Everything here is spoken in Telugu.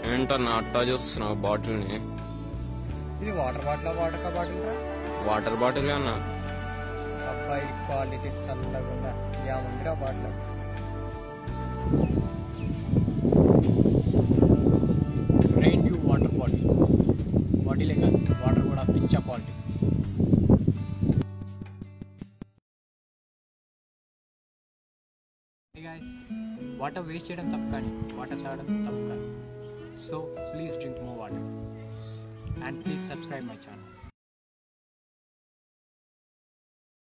ఏంటన్నా అట్టా చూస్తున్నావు బాటిల్ని ఇది వాటర్ బాటిల్ వాటర్ బాటిల్ రా వాటర్ బాటిల్ అన్న అబ్బాయి క్వాలిటీ చల్లగా ఉందా ఏముందిరా bottle rain dew water bottle బాటిలే కాదు వాటర్ కూడా పిచ్చ క్వాలిటీ వాటర్ వేస్ట్ చేయడం తప్పు కానీ వాటర్ తాగడం తప్పు కాదు so please drink more water and please subscribe my channel